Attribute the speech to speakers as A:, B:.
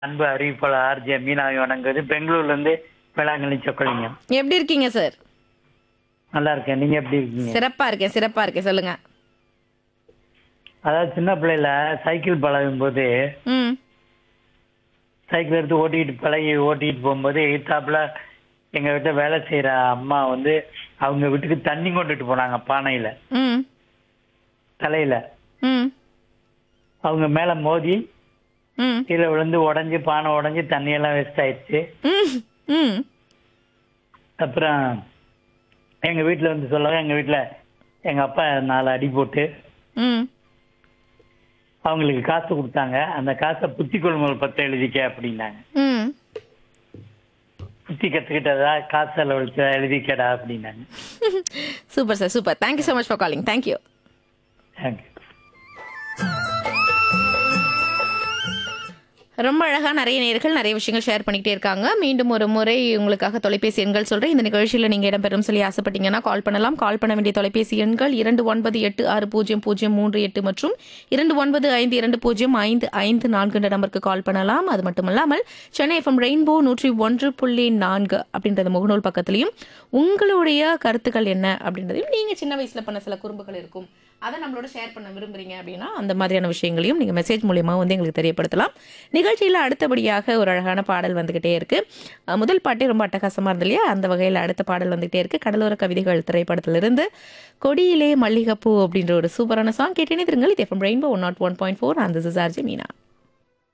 A: அன்பு அறிவிப்பாளர் ஆர்ஜே மீனாவை வணங்குது பெங்களூர்ல இருந்து வேளாங்கண்ணி சொக்கலிங்கம்
B: எப்படி இருக்கீங்க சார்
A: நல்லா இருக்கேன் நீங்க எப்படி இருக்கீங்க
B: சிறப்பா இருக்கேன் சிறப்பா இருக்கேன் சொல்லுங்க
A: அதாவது சின்ன பிள்ளையில சைக்கிள் பழகும் போது
B: ம்
A: சைக்கிள் எடுத்து ஓட்டிட்டு பழகி ஓட்டிட்டு போகும்போது எதிர்த்தாப்புல எங்க வீட்டுல வேலை செய்யற அம்மா வந்து அவங்க வீட்டுக்கு தண்ணி கொண்டுட்டு போனாங்க பானையில
B: ம்
A: தலையில
B: ம்
A: அவங்க மேல மோதி
B: ம்
A: கீழே விழுந்து உடஞ்சி பானை உடஞ்சி தண்ணியெல்லாம் வேஸ்ட் ஆயிடுச்சு
B: ம் ம்
A: அப்புறம் எங்க வீட்டுல வந்து சொல்லவும் எங்க வீட்டுல எங்க அப்பா நாலு அடி போட்டு
B: ம்
A: அவங்களுக்கு காசு கொடுத்தாங்க அந்த காசை புத்தி கொள்முதல் பத்திரம் எழுதிக்க அப்படின்னாங்க
B: ம்
A: புத்தி கத்துக்கிட்டதா காசு செலவழிச்சா எழுதிக்கடா அப்படின்னாங்க
B: super sir super thank you so much for calling thank you
A: thank you
B: ரொம்ப அழகா நிறைய நேர்கள் நிறைய விஷயங்கள் ஷேர் பண்ணிக்கிட்டே இருக்காங்க மீண்டும் ஒரு முறை உங்களுக்காக தொலைபேசி எண்கள் சொல்றேன் இந்த நிகழ்ச்சியில நீங்க இடம்பெறும் சொல்லி ஆசைப்பட்டீங்கன்னா கால் பண்ணலாம் கால் பண்ண வேண்டிய தொலைபேசி எண்கள் இரண்டு ஒன்பது எட்டு ஆறு பூஜ்ஜியம் பூஜ்ஜியம் மூன்று எட்டு மற்றும் இரண்டு ஒன்பது ஐந்து இரண்டு பூஜ்ஜியம் ஐந்து ஐந்து நான்கு என்ற நம்பருக்கு கால் பண்ணலாம் அது மட்டுமல்லாமல் சென்னை எஃப்எம் ரெயின்போ நூற்றி ஒன்று புள்ளி நான்கு அப்படின்றது முகநூல் பக்கத்துலையும் உங்களுடைய கருத்துக்கள் என்ன அப்படின்றதையும் நீங்க சின்ன வயசுல பண்ண சில குறும்புகள் இருக்கும் அதை நம்மளோட ஷேர் பண்ண விரும்புறீங்க அப்படின்னா அந்த மாதிரியான விஷயங்களையும் நீங்க மெசேஜ் மூலியமா வந்து எங்களுக்கு தெரியப்படுத்தலாம் நிகழ்ச்சியில அடுத்தபடியாக ஒரு அழகான பாடல் வந்துகிட்டே இருக்கு அஹ் முதல் பாட்டே ரொம்ப அட்டகாசமா இருந்தது இல்லையா அந்த வகையில் அடுத்த பாடல் வந்துகிட்டே இருக்கு கடலோர கவிதைகள் திரைப்படத்திலிருந்து கொடியிலே மல்லிகைப்பூ அப்படின்ற ஒரு சூப்பரான சாங் கேட்டேனே திருங்கள் இது FM Rainbow one nought one point four அந்த ஆர்ஜி மீனா